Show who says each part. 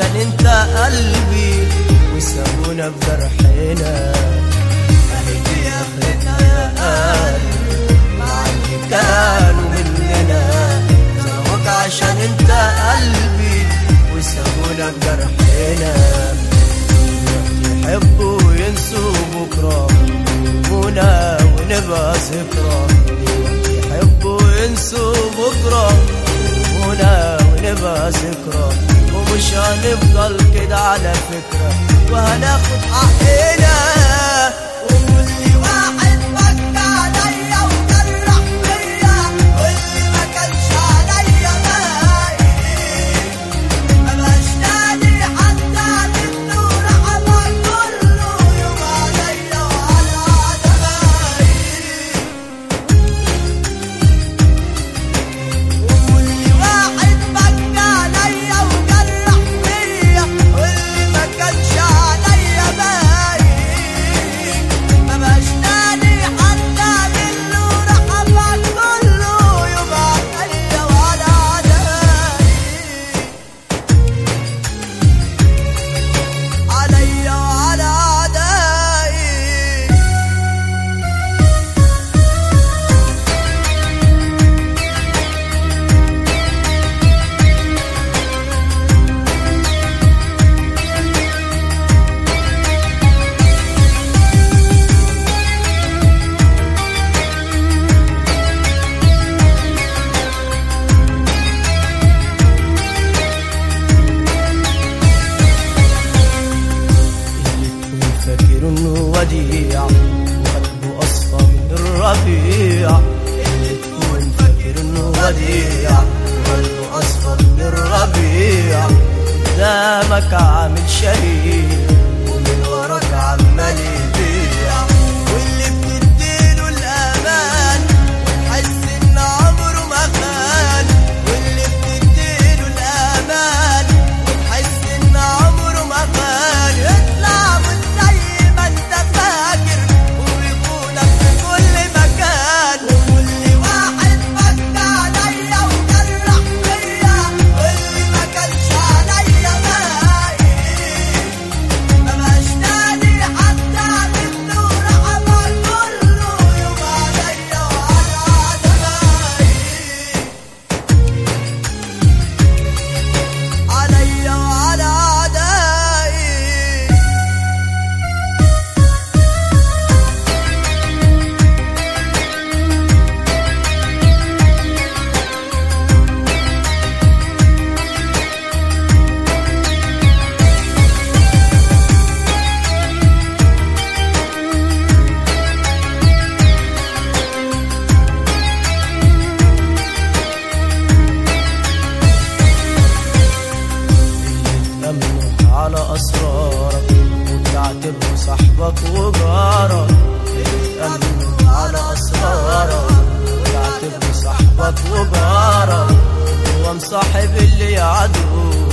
Speaker 1: عشان انت قلبي وسابونا بجرحنا اهي دي اخرتنا يا قلبي مع اللي كانوا مننا ظلموك عشان انت قلبي وسابونا بجرحنا يحبوا وينسوا بكرة يهمونا ونبقى ذكرى يحبوا وينسوا بكرة يهمونا ونبقى ذكرى ومش هنفضل كده على فكرة وهناخد حقنا
Speaker 2: وكل واحد فك عليا وجرح فيا واللي ما كانش عليا باين مبقاش تاني حتى منه رحمة كله يوم عليا وعلى زمايلي وكل واحد فك عليا وجرح فيا واللي ما كانش عليا باين مبقاش تاني حتى منه رحمة كله يوم عليا وعلى زمايلي عليا وعلى أعدائي
Speaker 1: اللي تكون فاكر انه وديع وقلبه اصفى من الربيع اللي تكون فاكر انه وديع وقلبه اصفى من الربيع قدامك عامل شريك ومن وراك عمال يبيع
Speaker 2: واللي بتديله الأمان وتحس إن عمره ما خان واللي بتديله الأمان وتحس إن عمره ما خان يطلع من زي ما أنت فاكر ويخونك في كل مكان وكل واحد فك عليا وجرح فيا واللي ما كانش عليا باين مبقاش تاني حتى منه رحمة كله يوم عليا وعلى زمايلي عليا وعلى أعدائي
Speaker 1: تأمنك على أسرارك وتعتبره صاحبك وجارك تأمنك على أسرارك وتعتبره صاحبك وجارك هو مصاحب اللي يعدو